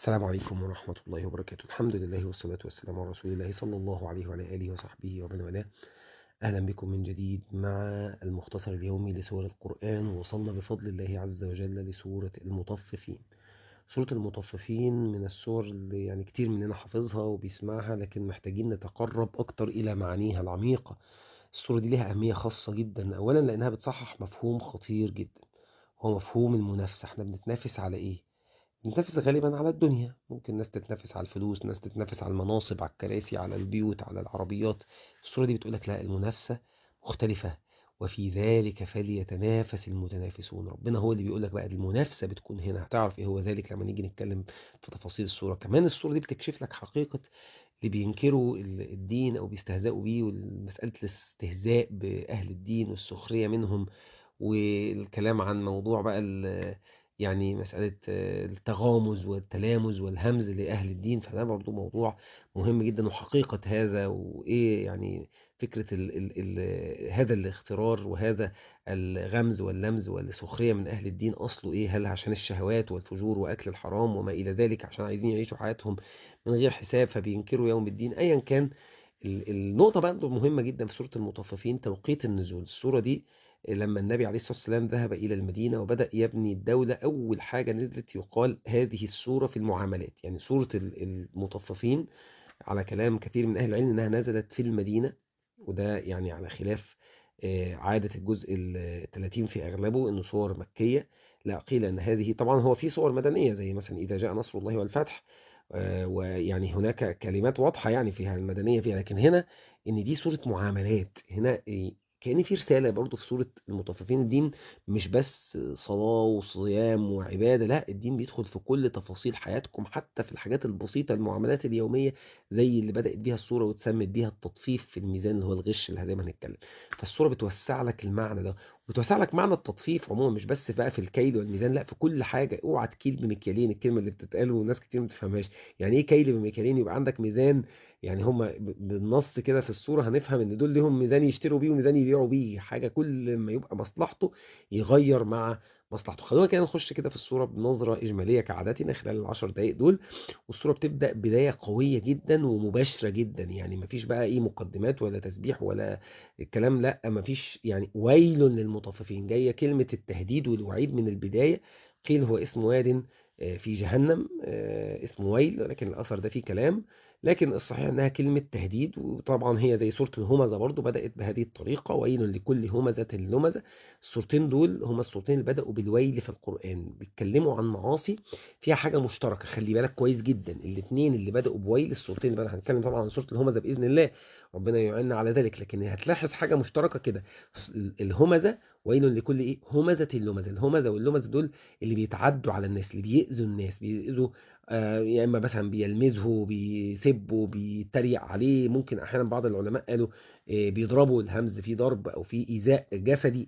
السلام عليكم ورحمة الله وبركاته الحمد لله والصلاة والسلام على رسول الله صلى الله عليه وعلى آله وصحبه ومن والاه أهلا بكم من جديد مع المختصر اليومي لسور القرآن ووصلنا بفضل الله عز وجل لسورة المطففين سورة المطففين من السور اللي يعني كتير مننا حافظها وبيسمعها لكن محتاجين نتقرب أكتر إلى معانيها العميقة السورة دي لها أهمية خاصة جدا أولا لأنها بتصحح مفهوم خطير جدا هو مفهوم المنافسة احنا بنتنافس على إيه؟ بنتنافس غالبا على الدنيا ممكن ناس تتنافس على الفلوس ناس تتنافس على المناصب على الكراسي على البيوت على العربيات الصورة دي بتقولك لا المنافسة مختلفة وفي ذلك فليتنافس المتنافسون ربنا هو اللي بيقولك بقى المنافسة بتكون هنا هتعرف ايه هو ذلك لما نيجي نتكلم في تفاصيل الصورة كمان الصورة دي بتكشف لك حقيقة اللي بينكروا الدين او بيستهزئوا بيه ومسألة الاستهزاء بأهل الدين والسخرية منهم والكلام عن موضوع بقى يعني مسألة التغامز والتلامز والهمز لأهل الدين فده برضو موضوع مهم جدا وحقيقة هذا وإيه يعني فكرة ال ال ال هذا الاخترار وهذا الغمز واللمز والسخرية من أهل الدين أصله إيه هل عشان الشهوات والفجور وأكل الحرام وما إلى ذلك عشان عايزين يعيشوا حياتهم من غير حساب فبينكروا يوم الدين أيا كان النقطة برضو مهمة جدا في سورة المطففين توقيت النزول السورة دي لما النبي عليه الصلاة والسلام ذهب إلى المدينة وبدأ يبني الدولة أول حاجة نزلت يقال هذه السورة في المعاملات يعني سورة المطففين على كلام كثير من أهل العلم أنها نزلت في المدينة وده يعني على خلاف عادة الجزء الثلاثين في أغلبه أنه صور مكية لا قيل أن هذه طبعا هو في صور مدنية زي مثلا إذا جاء نصر الله والفتح ويعني هناك كلمات واضحة يعني فيها المدنية فيها لكن هنا ان دي صورة معاملات هنا كأن في رسالة برضه في سورة المطففين الدين مش بس صلاة وصيام وعبادة لا الدين بيدخل في كل تفاصيل حياتكم حتى في الحاجات البسيطة المعاملات اليومية زي اللي بدأت بيها السورة وتسمت بيها التطفيف في الميزان اللي هو الغش اللي زي ما هنتكلم فالسورة بتوسع لك المعنى ده وتوسع لك معنى التطفيف عموما مش بس بقى في الكيل والميزان لا في كل حاجة اوعى تكيل بمكيالين الكلمة اللي بتتقال وناس كتير ما تفهمهاش يعني ايه كيل بمكيالين يبقى عندك ميزان يعني هم بالنص كده في الصورة هنفهم ان دول لهم ميزان يشتروا بيه وميزان يبيعوا بيه حاجة كل ما يبقى مصلحته يغير مع مصلحته خلونا كده نخش كده في الصورة بنظرة إجمالية كعادتنا خلال العشر دقايق دول والصورة بتبدأ بداية قوية جدا ومباشرة جدا يعني مفيش بقى إيه مقدمات ولا تسبيح ولا الكلام لا مفيش يعني ويل للمطففين جاية كلمة التهديد والوعيد من البداية قيل هو اسم واد في جهنم اسمه ويل لكن الأثر ده فيه كلام لكن الصحيح انها كلمة تهديد وطبعا هي زي سورة الهمزة برضو بدأت بهذه الطريقة ويل لكل همزة لمزة السورتين دول هما السورتين اللي بدأوا بالويل في القرآن بيتكلموا عن معاصي فيها حاجة مشتركة خلي بالك كويس جدا الاثنين اللي بدأوا بويل السورتين اللي بدأ هنتكلم طبعا عن سورة الهمزة بإذن الله ربنا يعيننا على ذلك لكن هتلاحظ حاجة مشتركة كده الهمزة ويل لكل ايه همزة اللمزة الهمزة واللمزة دول اللي بيتعدوا على الناس اللي بيأذوا الناس بيأذوا آه يا اما مثلا بيلمزه بيسبه بيتريق عليه ممكن احيانا بعض العلماء قالوا آه بيضربوا الهمز في ضرب او في ايذاء جسدي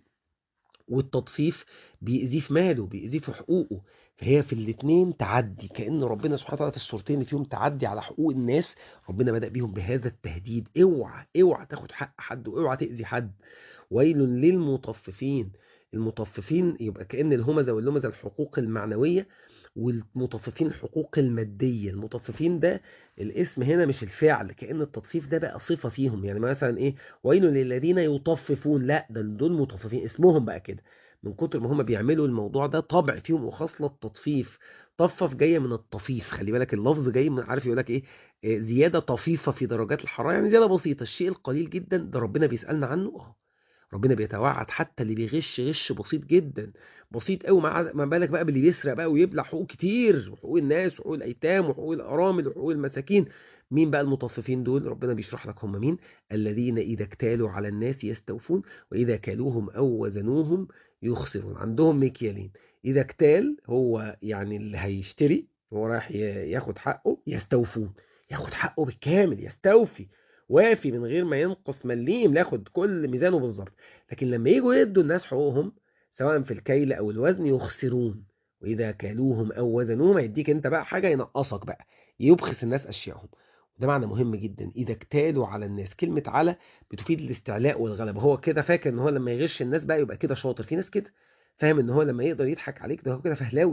والتطفيف بيأذيه في ماله بيأذيه في حقوقه فهي في الاثنين تعدي كأن ربنا سبحانه وتعالى في الصورتين اللي فيهم تعدي على حقوق الناس ربنا بدأ بيهم بهذا التهديد اوعى اوعى تاخد حق حد واوعى تأذي حد ويل للمطففين المطففين يبقى كأن الهمزة واللمزة الحقوق المعنوية والمطففين الحقوق المادية المطففين ده الاسم هنا مش الفعل كأن التطفيف ده بقى صفة فيهم يعني مثلا ايه ويل للذين يطففون لا ده دول مطففين اسمهم بقى كده من كتر ما هم بيعملوا الموضوع ده طبع فيهم وخاصلة التطفيف طفف جاية من الطفيف خلي بالك اللفظ جاي من عارف يقول لك ايه زيادة طفيفة في درجات الحرارة يعني زيادة بسيطة الشيء القليل جدا ده ربنا بيسألنا عنه اه ربنا بيتوعد حتى اللي بيغش غش بسيط جدا بسيط قوي ما بالك بقى باللي بيسرق بقى ويبلع حقوق كتير وحقوق الناس وحقوق الايتام وحقوق الارامل وحقوق المساكين مين بقى المطففين دول ربنا بيشرح لك هم مين الذين اذا اكتالوا على الناس يستوفون واذا كالوهم او وزنوهم يخسرون عندهم مكيالين اذا اكتال هو يعني اللي هيشتري هو رايح ياخد حقه يستوفون ياخد حقه بالكامل يستوفي وافي من غير ما ينقص مليم ياخد كل ميزانه بالظبط لكن لما يجوا يدوا الناس حقوقهم سواء في الكيل او الوزن يخسرون واذا كالوهم او وزنوهم يديك انت بقى حاجه ينقصك بقى يبخس الناس اشيائهم وده معنى مهم جدا اذا اكتالوا على الناس كلمه على بتفيد الاستعلاء والغلبه هو كده فاكر ان هو لما يغش الناس بقى يبقى كده شاطر في ناس كده فاهم ان هو لما يقدر يضحك عليك ده هو كده فهلاوي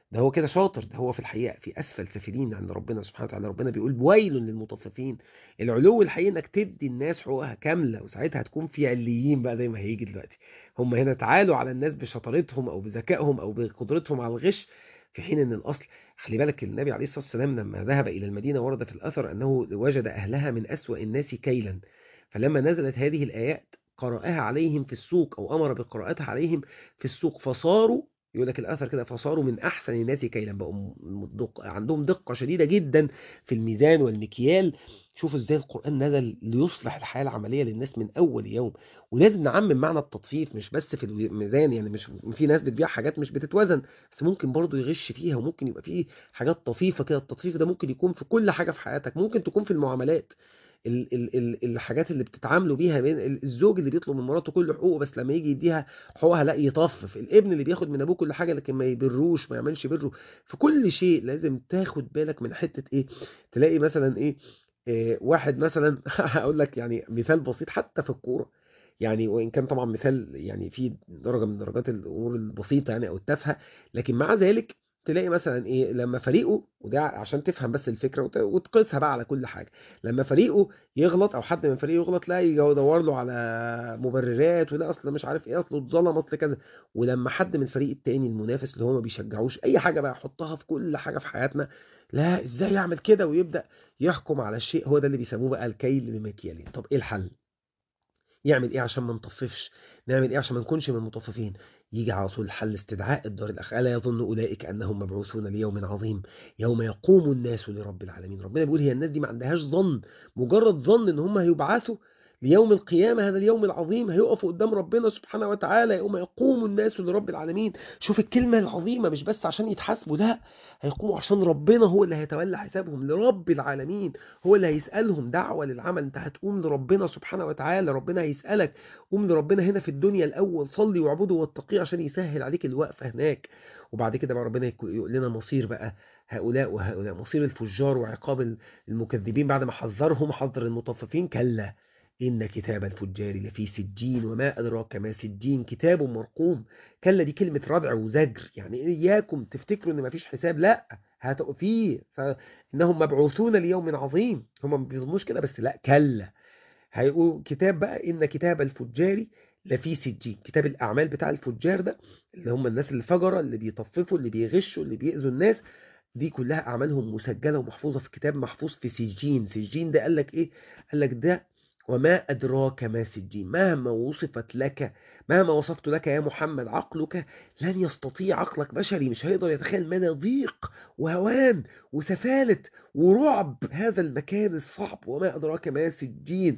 ده هو كده شاطر ده هو في الحقيقة في أسفل سافلين عند ربنا سبحانه وتعالى ربنا بيقول ويل للمطففين العلو الحقيقي إنك تدي الناس حقوقها كاملة وساعتها هتكون في عليين بقى زي ما هيجي دلوقتي هم هنا تعالوا على الناس بشطارتهم أو بذكائهم أو بقدرتهم على الغش في حين ان الاصل خلي بالك النبي عليه الصلاه والسلام لما ذهب الى المدينه ورد في الاثر انه وجد اهلها من اسوا الناس كيلا فلما نزلت هذه الايات قرأها عليهم في السوق او امر بقراءتها عليهم في السوق فصاروا يقول لك الاثر كده فصاروا من احسن الناس كيلا بقوا دق عندهم دقه شديده جدا في الميزان والمكيال شوفوا ازاي القرآن نزل ليصلح الحياة العملية للناس من أول يوم ولازم نعمم معنى التطفيف مش بس في الميزان يعني مش في ناس بتبيع حاجات مش بتتوزن بس ممكن برضو يغش فيها وممكن يبقى فيه حاجات طفيفة كده التطفيف ده ممكن يكون في كل حاجة في حياتك ممكن تكون في المعاملات ال ال ال الحاجات اللي بتتعاملوا بيها بين الزوج اللي بيطلب من مراته كل حقوقه بس لما يجي يديها حقوقها لا يطفف الابن اللي بياخد من ابوه كل حاجه لكن ما يبروش ما يعملش بره في كل شيء لازم تاخد بالك من حته ايه تلاقي مثلا ايه إيه واحد مثلا هقول لك يعني مثال بسيط حتى في الكوره يعني وان كان طبعا مثال يعني في درجه من درجات الامور البسيطه يعني او التافهه لكن مع ذلك تلاقي مثلا ايه لما فريقه وده عشان تفهم بس الفكره وتقيسها بقى على كل حاجه لما فريقه يغلط او حد من فريقه يغلط لا يجي يدور له على مبررات ولا اصل مش عارف ايه اصله اتظلم اصل كذا ولما حد من الفريق التاني المنافس اللي هو ما بيشجعوش اي حاجه بقى يحطها في كل حاجه في حياتنا لا ازاي يعمل كده ويبدا يحكم على الشيء هو ده اللي بيسموه بقى الكيل بمكيالين طب ايه الحل يعمل ايه عشان ما نطففش نعمل ايه عشان ما نكونش من المطففين يجي على طول الحل استدعاء الدار الأخ ألا يظن أولئك أنهم مبعوثون ليوم عظيم يوم يقوم الناس لرب العالمين ربنا بيقول هي الناس دي ما عندهاش ظن مجرد ظن ان هم هيبعثوا ليوم القيامة هذا اليوم العظيم هيقفوا قدام ربنا سبحانه وتعالى يوم يقوم الناس لرب العالمين شوف الكلمة العظيمة مش بس عشان يتحاسبوا لا هيقوموا عشان ربنا هو اللي هيتولى حسابهم لرب العالمين هو اللي هيسألهم دعوة للعمل انت هتقوم لربنا سبحانه وتعالى ربنا هيسألك قوم لربنا هنا في الدنيا الأول صلي واعبده واتقيه عشان يسهل عليك الوقفة هناك وبعد كده بقى ربنا يقول لنا مصير بقى هؤلاء وهؤلاء مصير الفجار وعقاب المكذبين بعد ما حذرهم حذر المطففين كلا إن كتاب الفجار لفي سجين وما أدراك ما سجين كتاب مرقوم كلا دي كلمة ردع وزجر يعني إياكم تفتكروا إن مفيش حساب لا هتبقوا فيه فإنهم مبعوثون ليوم عظيم هم ما بيظنوش كده بس لا كلا هيقول كتاب بقى إن كتاب الفجار لفي سجين كتاب الأعمال بتاع الفجار ده اللي هم الناس اللي فجرة اللي بيطففوا اللي بيغشوا اللي بيأذوا الناس دي كلها أعمالهم مسجلة ومحفوظة في كتاب محفوظ في سجين سجين ده قال لك إيه قال لك ده وما أدراك ما سجين مهما وصفت لك مهما وصفت لك يا محمد عقلك لن يستطيع عقلك بشري مش هيقدر يتخيل مدى ضيق وهوان وسفالة ورعب هذا المكان الصعب وما أدراك ما سجين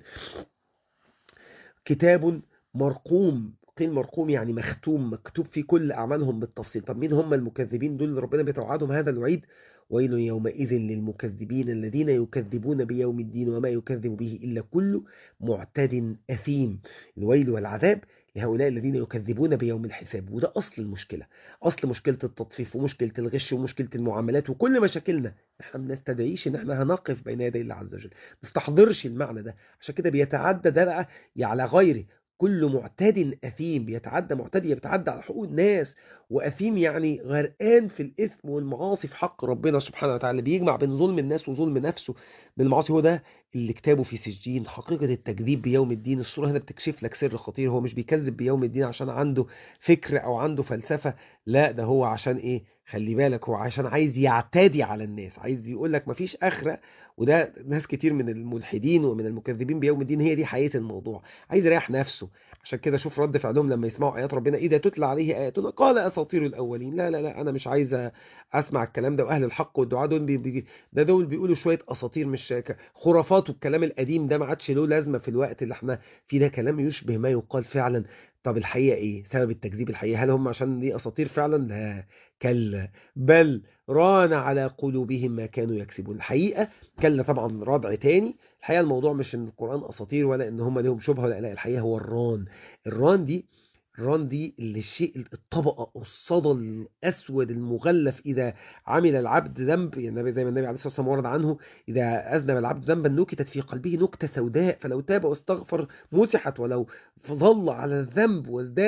كتاب مرقوم قيل مرقوم يعني مختوم مكتوب في كل أعمالهم بالتفصيل طب مين هم المكذبين دول اللي ربنا بيتوعدهم هذا الوعيد ويل يومئذ للمكذبين الذين يكذبون بيوم الدين وما يكذب به إلا كل معتد أثيم الويل والعذاب لهؤلاء الذين يكذبون بيوم الحساب وده أصل المشكلة أصل مشكلة التطفيف ومشكلة الغش ومشكلة المعاملات وكل مشاكلنا احنا ما بنستدعيش ان احنا هنقف بين يدي الله عز وجل ما نستحضرش المعنى ده عشان كده بيتعدى ده بقى على غيره كل معتد أثيم بيتعدى معتدي بيتعدى على حقوق الناس وأثيم يعني غرقان في الإثم والمعاصي في حق ربنا سبحانه وتعالى بيجمع بين ظلم الناس وظلم نفسه بالمعاصي هو ده اللي كتابه في سجين حقيقة التكذيب بيوم الدين الصورة هنا بتكشف لك سر خطير هو مش بيكذب بيوم الدين عشان عنده فكر أو عنده فلسفة لا ده هو عشان إيه خلي بالك هو عشان عايز يعتدي على الناس عايز يقول لك مفيش آخرة وده ناس كتير من الملحدين ومن المكذبين بيوم الدين هي دي حقيقة الموضوع عايز يريح نفسه عشان كده شوف رد فعلهم لما يسمعوا آيات ربنا إذا تتلى عليه آياتنا قال أساطير الأولين لا لا لا أنا مش عايز أسمع الكلام ده وأهل الحق والدعاء دول بي بي ده دول بيقولوا شوية أساطير مش خرافات والكلام القديم ده ما عادش له لازمة في الوقت اللي احنا فيه ده كلام يشبه ما يقال فعلا طب الحقيقة ايه سبب التكذيب الحقيقة هل هم عشان دي اساطير فعلا لا كلا بل ران على قلوبهم ما كانوا يكسبون الحقيقة كلا طبعا ردع تاني الحقيقة الموضوع مش ان القرآن اساطير ولا ان هم لهم شبهة ولا لا الحقيقة هو الران الران دي الران دي اللي الشيء الطبقة الصدى الأسود المغلف إذا عمل العبد ذنب يعني زي ما النبي عليه الصلاة والسلام ورد عنه إذا أذنب العبد ذنبا نكتت في قلبه نكتة سوداء فلو تاب واستغفر مسحت ولو ظل على الذنب وازداد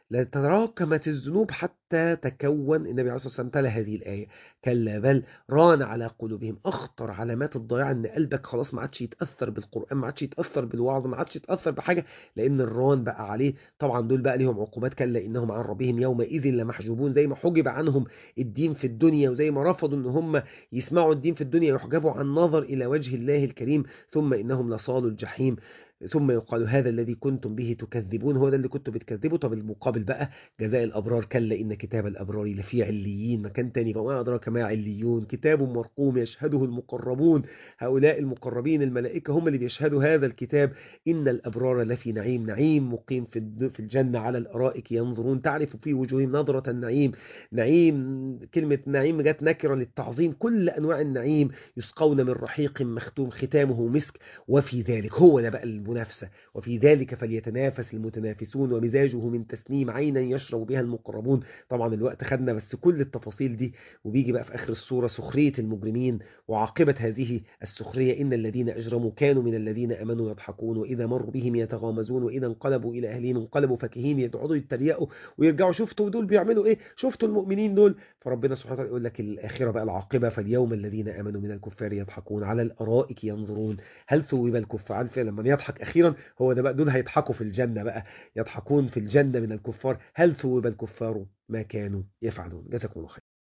لتراكمت الذنوب حتى تكون النبي عليه الصلاة والسلام تلا هذه الآية كلا بل ران على قلوبهم أخطر علامات الضياع إن قلبك خلاص ما عادش يتأثر بالقرآن ما عادش يتأثر بالوعظ ما عادش يتأثر بحاجة لأن الران بقى عليه طبعا دول بقى ليهم عقوبات كلا إنهم عن ربهم يومئذ لمحجوبون زي ما حجب عنهم الدين في الدنيا وزي ما رفضوا إن هم يسمعوا الدين في الدنيا يحجبوا عن نظر إلى وجه الله الكريم ثم إنهم لصالوا الجحيم ثم يقال هذا الذي كنتم به تكذبون هو ده اللي كنتم بتكذبوا طب المقابل بقى جزاء الأبرار كلا إن كتاب الأبرار لفي عليين مكان تاني وما أدراك ما عليون كتاب مرقوم يشهده المقربون هؤلاء المقربين الملائكة هم اللي بيشهدوا هذا الكتاب إن الأبرار لفي نعيم نعيم مقيم في الد- في الجنة على الأرائك ينظرون تعرف في وجوههم نظرة النعيم نعيم كلمة نعيم جت نكرة للتعظيم كل أنواع النعيم يسقون من رحيق مختوم ختامه مسك وفي ذلك هو ده بقى المنافسة وفي ذلك فليتنافس المتنافسون ومزاجه من تسنيم عينا يشرب بها المقربون طبعا الوقت خدنا بس كل التفاصيل دي وبيجي بقى في آخر السورة سخرية المجرمين وعاقبة هذه السخرية إن الذين أجرموا كانوا من الذين أمنوا يضحكون وإذا مروا بهم يتغامزون وإذا انقلبوا إلى أهلهم انقلبوا فكهين يقعدوا يتريقوا ويرجعوا شفتوا دول بيعملوا إيه شفتوا المؤمنين دول فربنا سبحانه وتعالى يقول لك الآخرة بقى العاقبة فاليوم الذين آمنوا من الكفار يضحكون على الأرائك ينظرون هل ثوب الكفار عارف لما يضحك أخيرا هو ده بقى دول هيضحكوا في الجنة بقى يضحكون في الجنة من الكفار هل ثوب الكفار ما كانوا يفعلون جزاكم الله خير